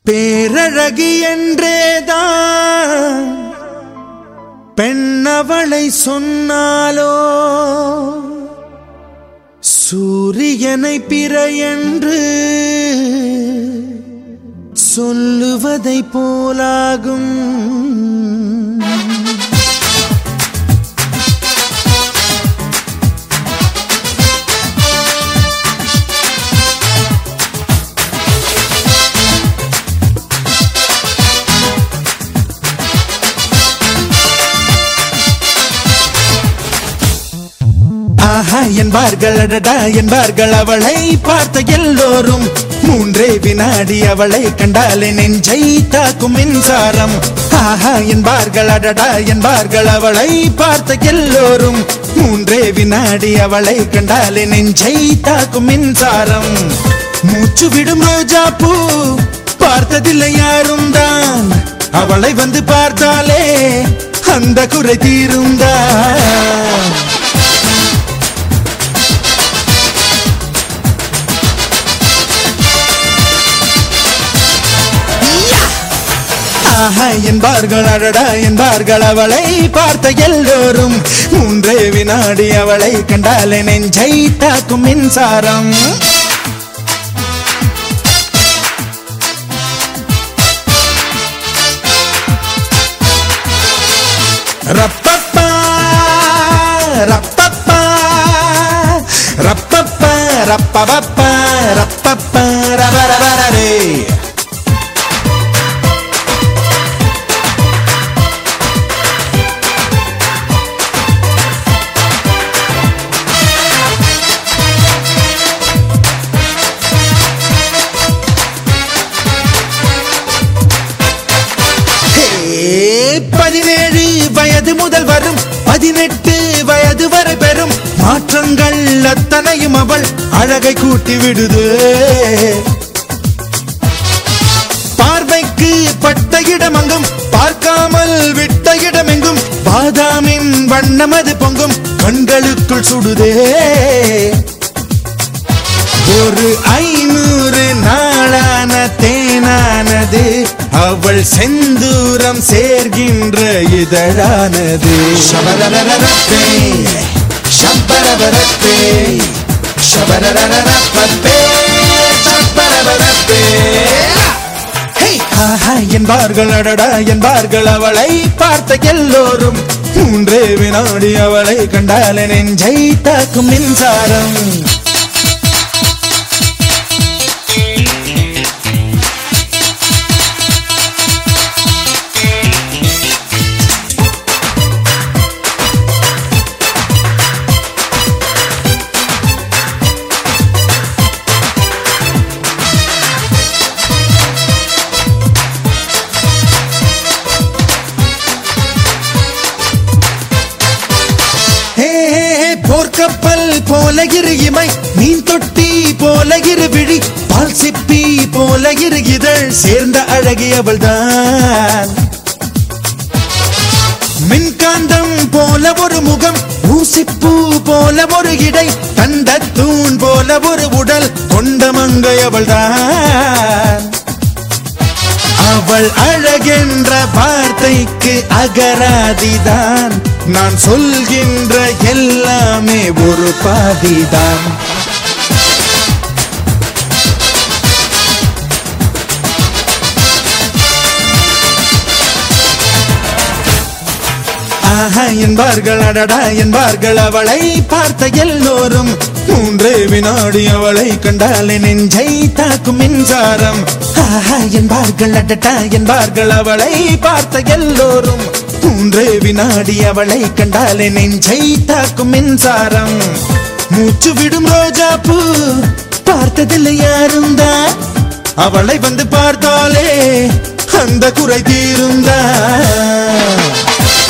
பேரழகி என்றேதான் பெண்ணவளை சொன்னாலோ சூரியனை பிற என்று சொல்லுவதை போலாகும் ஆஹா என்பார்கள் அடடா என்பார்கள் அவளை பார்த்த எல்லோரும் மூன்றே வினாடி அவளை கண்டாலே நெஞ்சை தாக்கும் மின்சாரம் ஆஹா என்பார்கள் அடடா என்பார்கள் அவளை பார்த்த எல்லோரும் மூன்றே வினாடி அவளை கண்டாலே நெஞ்சை தாக்கும் மின்சாரம் மூச்சு விடும் ரோஜா பூ பார்த்ததில்லை யாரும் தான் அவளை வந்து பார்த்தாலே அந்த குறை தீருந்தான் ஆஹா என்பார்கள் அடடா என்பார்கள் அவளை பார்த்த எல்லோரும் மூன்றே வினாடி அவளை கண்டாலே நெஞ்சை தாக்கும் மின்சாரம் ரப்பப்பா ரப்பப்பா ரப்பப்பா ரப்பபப்பா ரப்பப்பா ரபரபரரே ஹே, பதினேழு வயது முதல் வரும் பதினெட்டு வயது வரை பெறும் மாற்றங்கள் அத்தனையும் அவள் அழகை கூட்டி விடுது பார்வைக்கு பட்ட இடமெங்கும் பார்க்காமல் விட்ட இடமெங்கும் பாதாமின் வண்ணம் அது பொங்கும் கண்களுக்குள் சுடுதே ஒரு ஐநூறு நாளான தேனானது அவள் செந்தூரம் சேர்கின்ற இதழானது ஷபரரரரப்பே, ஷப்பரபரப்பே, ஷபரரரரப்பப்பே, ஷப்பரபரப்பே. ஹே! ஆஹா என்பார்கள் அடடா என்பார்கள் அவளை பார்த்த எல்லோரும் மூன்றே வினாடி அவளை கண்டாலே நெஞ்சை தாக்கும் மின்சாரம் ஹே, ஹே, ஹே, போர்க்கப்பல் போல இரு இமை மீன் தொட்டி போல இரு விழி பால் சிப்பி போல இரு இதழ் சேர்ந்த அழகியவள் தான் மின்காந்தம் போல ஒரு முகம் ஊசிப்பூ போல ஒரு இடை தந்த தூண் போல ஒரு உடல் கொண்ட மங்கையவள் தான் அவள் அழகென்ற வார்த்தைக்கு அகராதிதான் நான் சொல்கின்ற எல்லாமே ஒரு பாதிதான் ஆஹா என்பார்கள் அடடா என்பார்கள் அவளை பார்த்த எல்லோரும் மூன்றே வினாடி அவளை கண்டாலே நெஞ்சை தாக்கும் மின்சாரம் ஆஹா என்பார்கள் அடடா என்பார்கள் அவளை பார்த்த எல்லோரும் மூன்றே வினாடி அவளை கண்டாலே நெஞ்சை தாக்கும் மின்சாரம் மூச்சு விடும் ரோஜா பூ பார்த்ததில்லை யாரும் தான் அவளை வந்து பார்த்தாலே அந்த குறை தீருந்தான்